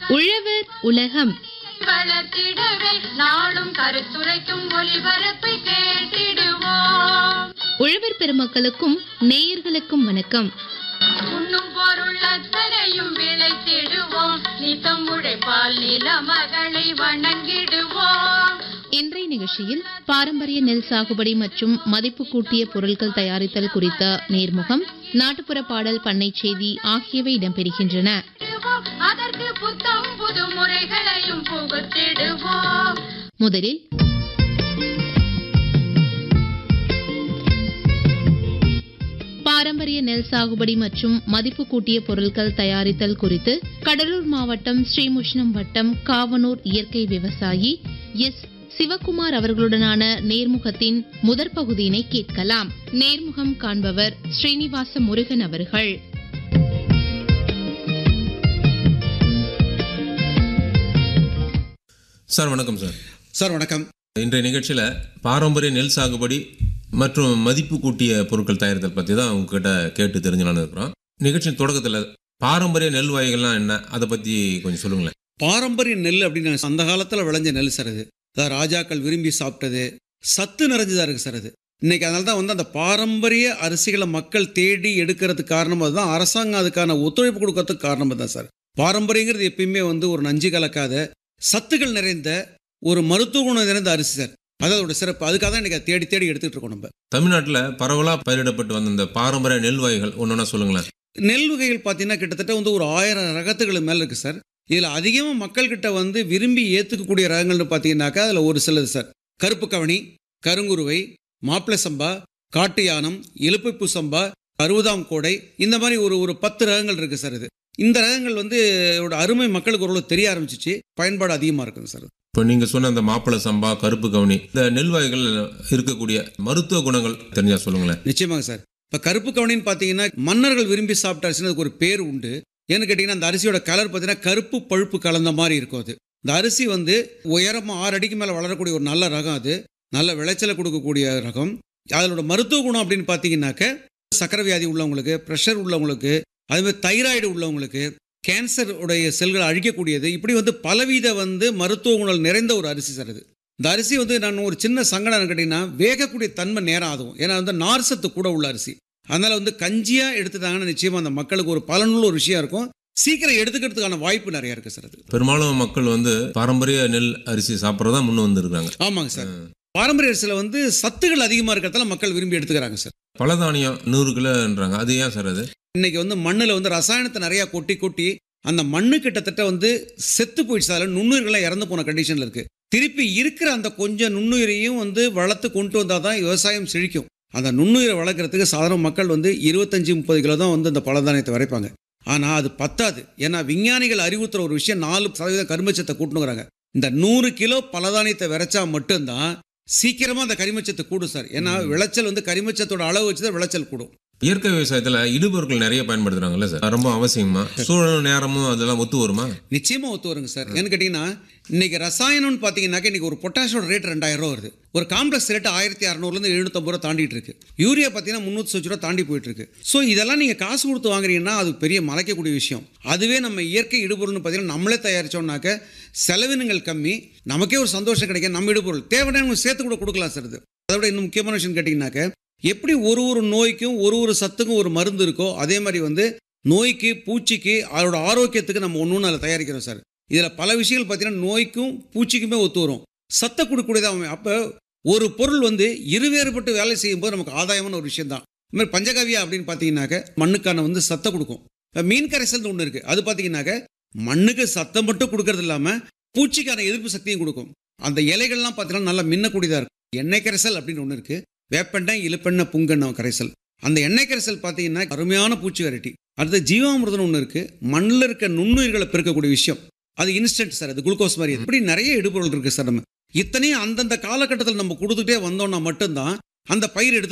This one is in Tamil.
உழவர் உலகம் வளர்த்திடவே நாளும் கருத்துரைக்கும் ஒளிபரப்பை கேட்டிடுவோம் உழவர் பெருமக்களுக்கும் நேயர்களுக்கும் வணக்கம் உண்ணும் பொருள் அத்தனையும் விளைத்திடுவோம் நித்தம் உழைப்பால் நில மகளை வணங்கிடுவோம் இன்றைய நிகழ்ச்சியில் பாரம்பரிய நெல் சாகுபடி மற்றும் மதிப்பு கூட்டிய பொருட்கள் தயாரித்தல் குறித்த நேர்முகம் நாட்டுப்புற பாடல் பண்ணை செய்தி ஆகியவை இடம்பெறுகின்றன இடுவோம். அதற்கு புத்தம் புது முறைகளையும் புகுத்திடுவோம் முதலில் பாரம்பரிய நெல் சாகுபடி மற்றும் மதிப்பு கூட்டிய பொருட்கள் தயாரித்தல் குறித்து கடலூர் மாவட்டம் ஸ்ரீமுஷ்ணம் வட்டம் காவனூர் இயற்கை விவசாயி எஸ் சிவகுமார் அவர்களுடனான நேர்முகத்தின் முதற் பகுதியினை கேட்கலாம் நேர்முகம் காண்பவர் ஸ்ரீனிவாச முருகன் அவர்கள் சார் வணக்கம் சார் சார் வணக்கம் இன்றைய நிகழ்ச்சியில் பாரம்பரிய நெல் சாகுபடி மற்றும் மதிப்பு கூட்டிய பொருட்கள் தயாரித்தல் பற்றி தான் உங்ககிட்ட கேட்டு தெரிஞ்சுலான்னு இருக்கிறோம் நிகழ்ச்சியின் தொடக்கத்தில் பாரம்பரிய நெல் வகைகள்லாம் என்ன அதை பற்றி கொஞ்சம் சொல்லுங்களேன் பாரம்பரிய நெல் அப்படின்னு அந்த காலத்தில் விளைஞ்ச நெல் சார் அது அதாவது ராஜாக்கள் விரும்பி சாப்பிட்டது சத்து நிறைஞ்சதா இருக்கு சார் அது இன்னைக்கு அதனால தான் வந்து அந்த பாரம்பரிய அரிசிகளை மக்கள் தேடி எடுக்கிறதுக்கு காரணம் அதுதான் அரசாங்கம் அதுக்கான ஒத்துழைப்பு கொடுக்கறதுக்கு காரணம் தான் சார் பாரம்பரியங்கிறது எப்பயுமே வந்து ஒரு நஞ்சு கலக்காத சத்துக்கள் நிறைந்த ஒரு மருத்துவ குணம் நிறைந்த அரிசி சார் அது அதோட சிறப்பு அதுக்காக தான் இன்னைக்கு அதை தேடி தேடி எடுத்துட்டு இருக்கோம் நம்ம தமிழ்நாட்டில் பரவலாக பயிரிடப்பட்டு வந்த இந்த பாரம்பரிய நெல் வகைகள் ஒன்று சொல்லுங்களேன் நெல் வகைகள் பார்த்தீங்கன்னா கிட்டத்தட்ட வந்து ஒரு ஆயிரம் ரகத்துகள் மேலே இருக்குது சார் இதில் அதிகமாக மக்கள்கிட்ட வந்து விரும்பி ஏற்றுக்கக்கூடிய ரகங்கள்னு பார்த்தீங்கன்னாக்கா அதில் ஒரு சிலது சார் கருப்பு கவனி கருங்குருவை மாப்பிள்ளை சம்பா காட்டு யானம் இலுப்பைப்பூ சம்பா அறுபதாம் கோடை இந்த மாதிரி ஒரு ஒரு பத்து ரகங்கள் இருக்குது சார் இது இந்த ரகங்கள் வந்து இதோட அருமை மக்களுக்கு ஓரளவு தெரிய ஆரம்பிச்சிச்சு பயன்பாடு அதிகமாக இருக்குங்க சார் இப்போ நீங்கள் சொன்ன அந்த மாப்பிள்ளை சம்பா கருப்பு கவுனி இந்த நெல் வகைகள் இருக்கக்கூடிய மருத்துவ குணங்கள் தெரிஞ்சா சொல்லுங்களேன் நிச்சயமாங்க சார் இப்போ கருப்பு கவனின்னு பார்த்தீங்கன்னா மன்னர்கள் விரும்பி சாப்பிட்ட அரிசின்னு அதுக்கு ஒரு பேர் உண்டு ஏன்னு கேட்டிங்கன்னா அந்த அரிசியோட கலர் பார்த்தீங்கன்னா கருப்பு பழுப்பு கலந்த மாதிரி இருக்கும் அது இந்த அரிசி வந்து உயரமாக ஆறு அடிக்கு மேலே வளரக்கூடிய ஒரு நல்ல ரகம் அது நல்ல விளைச்சலை கொடுக்கக்கூடிய ரகம் அதோட மருத்துவ குணம் அப்படின்னு பார்த்தீங்கன்னாக்க சக்கரை வியாதி உள்ளவங்களுக்கு ப்ரெஷர் உள்ளவங்களுக்கு அதுமாதிரி தைராய்டு உள்ளவங்களுக்கு கேன்சர் உடைய செல்களை அழிக்கக்கூடியது இப்படி வந்து பலவித வந்து மருத்துவ குணங்கள் நிறைந்த ஒரு அரிசி சார் இது இந்த அரிசி வந்து நான் ஒரு சின்ன சங்கடம் கேட்டிங்கன்னா வேகக்கூடிய தன்மை நேரம் ஆகும் ஏன்னா வந்து நார் சத்து கூட உள்ள அரிசி அதனால வந்து கஞ்சியாக எடுத்துட்டாங்கன்னா நிச்சயமாக அந்த மக்களுக்கு ஒரு பலனுள்ள ஒரு விஷயம் இருக்கும் சீக்கிரம் எடுத்துக்கிறதுக்கான வாய்ப்பு நிறைய இருக்கு சார் அது பெரும்பாலும் மக்கள் வந்து பாரம்பரிய நெல் அரிசி சாப்பிட்றதா முன்ன வந்திருக்காங்க ஆமாங்க சார் பாரம்பரிய அரிசியில் வந்து சத்துகள் அதிகமாக இருக்கிறதால மக்கள் விரும்பி எடுத்துக்கிறாங்க சார் பலதானியம் நூறு கிலோன்றாங்க அது ஏன் சார் அது இன்னைக்கு வந்து மண்ணில் வந்து ரசாயனத்தை நிறையா கொட்டி கொட்டி அந்த மண்ணு கிட்டத்தட்ட வந்து செத்து போயிடுச்சு அதில் நுண்ணுயிர்கள்லாம் இறந்து போன கண்டிஷனில் இருக்கு திருப்பி இருக்கிற அந்த கொஞ்சம் நுண்ணுயிரையும் வந்து வளர்த்து கொண்டு வந்தால் தான் விவசாயம் செழிக்கும் அந்த நுண்ணுயிரை வளர்க்குறதுக்கு சாதாரண மக்கள் வந்து இருபத்தஞ்சி முப்பது கிலோ தான் வந்து அந்த பலதானியத்தை வரைப்பாங்க ஆனால் அது பத்தாது ஏன்னா விஞ்ஞானிகள் அறிவுறுத்துற ஒரு விஷயம் நாலு சதவீதம் கருமச்சத்தை கூட்டணுங்கிறாங்க இந்த நூறு கிலோ பலதானியத்தை விரைச்சா மட்டும்தான் சீக்கிரமாக அந்த கரிமச்சத்தை கூடும் சார் ஏன்னா விளைச்சல் வந்து கரிமச்சத்தோட அளவு வச்சு தான் விளைச்சல் கூடும் இயற்கை விவசாயத்துல இடுபொருட்கள் நிறைய பயன்படுத்துறாங்கல்ல சார் ரொம்ப அவசியமா சூழலும் நேரமும் அதெல்லாம் ஒத்து வருமா நிச்சயமா ஒத்து வருங்க சார் ஏன்னு கேட்டிங்கன்னா இன்னைக்கு ரசாயனம்னு பார்த்தீங்கன்னாக்க இன்னைக்கு ஒரு பொட்டாஷோட ரேட் ரெண்டாயிரம் ரூபா வருது ஒரு காம்ப்ளெக்ஸ் ரேட் ஆயிரத்தி அறநூறுலேருந்து எழுநூத்தம்பது ரூபா தாண்டிட்டு இருக்கு யூரியா பார்த்தீங்கன்னா முந்நூற்றி சொச்சு ரூபா தாண்டி போயிட்டு இருக்கு ஸோ இதெல்லாம் நீங்கள் காசு கொடுத்து வாங்குறீங்கன்னா அது பெரிய மலைக்கக்கூடிய விஷயம் அதுவே நம்ம இயற்கை இடுபொருள்னு பார்த்தீங்கன்னா நம்மளே தயாரிச்சோம்னாக்க செலவினங்கள் கம்மி நமக்கே ஒரு சந்தோஷம் கிடைக்கும் நம்ம இடுபொருள் தேவையான சேர்த்து கூட கொடுக்கலாம் சார் இது அதோட இன்னும் முக்கியமான விஷயம் கேட்டிங்கனாக்க எப்படி ஒரு ஒரு நோய்க்கும் ஒரு ஒரு சத்துக்கும் ஒரு மருந்து இருக்கோ அதே மாதிரி வந்து நோய்க்கு பூச்சிக்கு அதோட ஆரோக்கியத்துக்கு நம்ம ஒன்று ஒன்று அதில் தயாரிக்கிறோம் சார் இதில் பல விஷயங்கள் பார்த்தீங்கன்னா நோய்க்கும் பூச்சிக்குமே ஒத்து வரும் சத்தை கொடுக்கக்கூடியதாக அப்போ ஒரு பொருள் வந்து இருவேறுபட்டு வேலை செய்யும்போது நமக்கு ஆதாயமான ஒரு விஷயம் தான் இது மாதிரி பஞ்சகவியா அப்படின்னு பார்த்தீங்கன்னாக்க மண்ணுக்கான வந்து சத்தை கொடுக்கும் இப்போ மீன் கரைசல்னு ஒன்று இருக்குது அது பார்த்தீங்கன்னாக்க மண்ணுக்கு சத்தம் மட்டும் கொடுக்கறது இல்லாமல் பூச்சிக்கான எதிர்ப்பு சக்தியும் கொடுக்கும் அந்த இலைகள்லாம் பார்த்தீங்கன்னா நல்லா மின்னக்கூடியதாக இருக்கும் எண்ணெய் கரைசல் அப்படின்னு ஒன்று இருக்குது வேப்பெண்ணெய் இழுப்பெண்ணெய் புங்கெண்ணெய் கரைசல் அந்த எண்ணெய் கரைசல் பார்த்தீங்கன்னா அருமையான பூச்சி வெரைட்டி அடுத்து ஜீவாமிர்தம் ஒன்று இருக்குது மண்ணில் இருக்க நுண்ணுயிர்களை பெருக்கக்கூடிய விஷயம் அது இன்ஸ்டன்ட் சார் அது குளுக்கோஸ் மாதிரி இப்படி நிறைய இடுபொருள் இருக்குது சார் நம்ம இத்தனையும் அந்தந்த காலகட்டத்தில் நம்ம கொடுத்துட்டே வந்தோம்னா மட்டும்தான் அந்த பயிர் எடுத்து